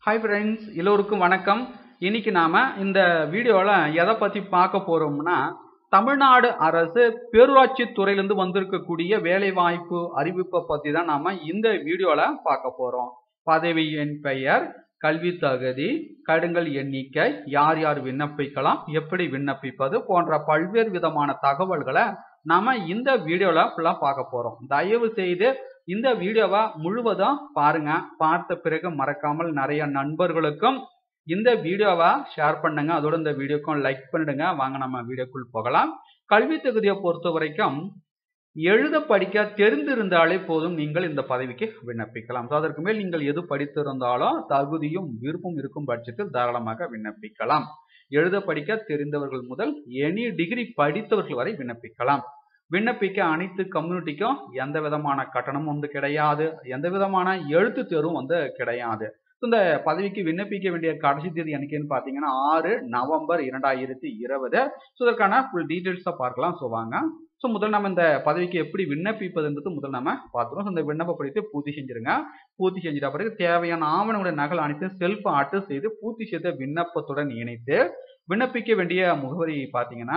hi friends எல்லோருக்கும் வணக்கம் இன்னைக்கு நாம இந்த வீடியோவில் எதை பற்றி பார்க்க போறோம்னா தமிழ்நாடு அரசு பேரூராட்சி துறையிலிருந்து வந்திருக்கக்கூடிய வேலைவாய்ப்பு அறிவிப்பை பற்றி தான் நாம இந்த வீடியோவில் பார்க்க போறோம் பதவியின் பெயர் கல்வி தகுதி கடுங்கள் எண்ணிக்கை யார் யார் விண்ணப்பிக்கலாம் எப்படி விண்ணப்பிப்பது போன்ற பல்வேறு விதமான தகவல்களை நாம இந்த வீடியோவில் ஃபுல்லாக பார்க்க போறோம் தயவு செய்து இந்த வீடியோவை முழுவதும் பாருங்க பார்த்த பிறகு மறக்காமல் நிறைய நண்பர்களுக்கும் இந்த வீடியோவை ஷேர் பண்ணுங்க அதோட இந்த வீடியோக்கும் லைக் பண்ணிடுங்க வாங்க நம்ம வீடியோக்குள் போகலாம் கல்வி தகுதியை பொறுத்த வரைக்கும் எழுத படிக்க தெரிந்திருந்தாலே போதும் நீங்கள் இந்த பதவிக்கு விண்ணப்பிக்கலாம் ஸோ அதற்கு மேல் நீங்கள் எது படித்திருந்தாலும் தகுதியும் விருப்பம் இருக்கும் பட்சத்தில் தாராளமாக விண்ணப்பிக்கலாம் எழுத படிக்க தெரிந்தவர்கள் முதல் எனி டிகிரி படித்தவர்கள் வரை விண்ணப்பிக்கலாம் விண்ணப்பிக்க அனைத்து கம்யூனிட்டிக்கும் எந்த விதமான கட்டணமும் வந்து கிடையாது எந்த விதமான எழுத்து தேர்வும் வந்து கிடையாது இந்த பதவிக்கு விண்ணப்பிக்க வேண்டிய கடைசி தேதி எனக்குன்னு பார்த்தீங்கன்னா ஆறு நவம்பர் இரண்டாயிரத்தி இருபது ஸோ இதற்கான ஃபுல் டீட்டெயில்ஸாக பார்க்கலாம் ஸோ வாங்க ஸோ முதல் நம்ம இந்த பதவிக்கு எப்படி விண்ணப்பிப்பதுன்றது முதல் நம்ம பார்த்துருவோம் இந்த விண்ணப்ப படித்து பூர்த்தி செஞ்சிருங்க பூர்த்தி செஞ்சிட்ட பிறகு தேவையான ஆவணங்களுடைய நகல் அனைத்தும் செல்ஃப் ஆட்டு செய்து பூர்த்தி செய்த விண்ணப்பத்துடன் இணைத்து விண்ணப்பிக்க வேண்டிய முகவரி பார்த்தீங்கன்னா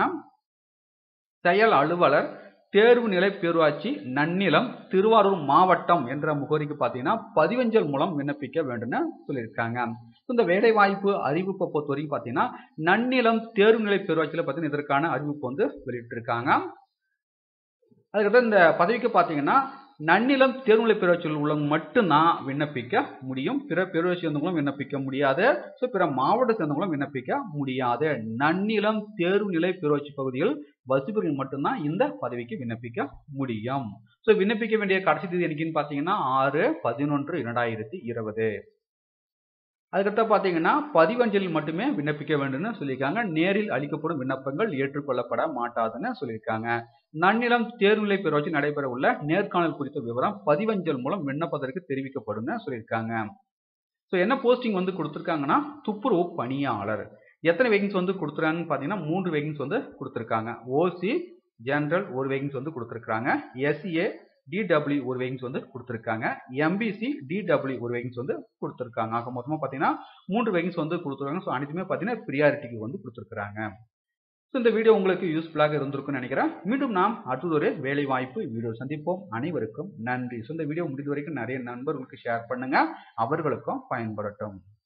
செயல் அலுவலர் தேர்வு நிலை பேரூராட்சி நன்னிலம் திருவாரூர் மாவட்டம் என்ற முகவரிக்கு பார்த்தீங்கன்னா பதிவஞ்சல் மூலம் விண்ணப்பிக்க வேண்டும்னு சொல்லியிருக்காங்க இந்த வேலை வாய்ப்பு அறிவிப்பை பொறுத்த வரைக்கும் பார்த்தீங்கன்னா நன்னிலம் தேர்வு நிலை பேரூராட்சியில் பார்த்தீங்கன்னா இதற்கான அறிவிப்பு வந்து வெளியிட்டிருக்காங்க அதுக்கப்புறம் இந்த பதவிக்கு பார்த்தீங்கன்னா நன்னிலம் தேர்வுநிலை பேரூராட்சியில் உள்ளவங்க மட்டும்தான் விண்ணப்பிக்க முடியும் பிற பேரூராட்சி சேர்ந்தவங்களும் விண்ணப்பிக்க முடியாது ஸோ பிற மாவட்ட சேர்ந்தவங்களும் விண்ணப்பிக்க முடியாது நன்னிலம் தேர்வுநிலை பேரூராட்சி பகுதியில் வசிப்பவர்கள் மட்டும்தான் இந்த பதவிக்கு விண்ணப்பிக்க முடியும் ஸோ விண்ணப்பிக்க வேண்டிய கடைசி தேதி என்னைக்குன்னு பார்த்தீங்கன்னா ஆறு பதினொன்று இரண்டாயிரத்தி இருபது அதுக்கடுத்து பார்த்தீங்கன்னா பதிவஞ்சலில் மட்டுமே விண்ணப்பிக்க வேண்டும்னு சொல்லியிருக்காங்க நேரில் அளிக்கப்படும் விண்ணப்பங்கள் ஏற்றுக்கொள்ளப்பட மாட்டாதுன்னு சொல்லியிருக்காங்க நன்னிலம் தேர்வுநிலை பேரூராட்சி நடைபெற உள்ள நேர்காணல் குறித்த விவரம் பதிவஞ்சல் மூலம் விண்ணப்பதற்கு தெரிவிக்கப்படும்னு சொல்லியிருக்காங்க ஸோ என்ன போஸ்டிங் வந்து கொடுத்துருக்காங்கன்னா துப்புரவு பணியாளர் எத்தனை வேகன்ஸ் வந்து கொடுத்துருக்காங்கன்னு பார்த்தீங்கன்னா மூன்று வேகன்ஸ் வந்து கொடுத்துருக்காங்க ஓசி ஜென்ரல் ஒரு வேகன்ஸ் வந்து கொடுத்துருக்காங்க எஸ்ஏ டிடபிள்யூ ஒரு வேகன்ஸ் வந்து கொடுத்துருக்காங்க எம்பிசி டிடபிள்யூ ஒரு வேகன்ஸ் வந்து கொடுத்துருக்காங்க ஆக மொத்தமாக பார்த்தீங்கன்னா மூன்று வேகன்ஸ் வந்து கொடுத்துருக்காங்க ஸோ அனைத்துமே பார்த்தீங்கன்னா ப்ரியாரிட்டிக்கு வந்து கொடுத்துருக்காங்க ஸோ இந்த வீடியோ உங்களுக்கு யூஸ்ஃபுல்லாக இருந்திருக்கும்னு நினைக்கிறேன் மீண்டும் நாம் அடுத்தது ஒரு வேலை வாய்ப்பு வீடியோ சந்திப்போம் அனைவருக்கும் நன்றி ஸோ இந்த வீடியோ முடிந்த வரைக்கும் நிறைய நண்பர்களுக்கு ஷேர் பண்ணுங்க அவர்களுக்கும் பயன்படட்டும்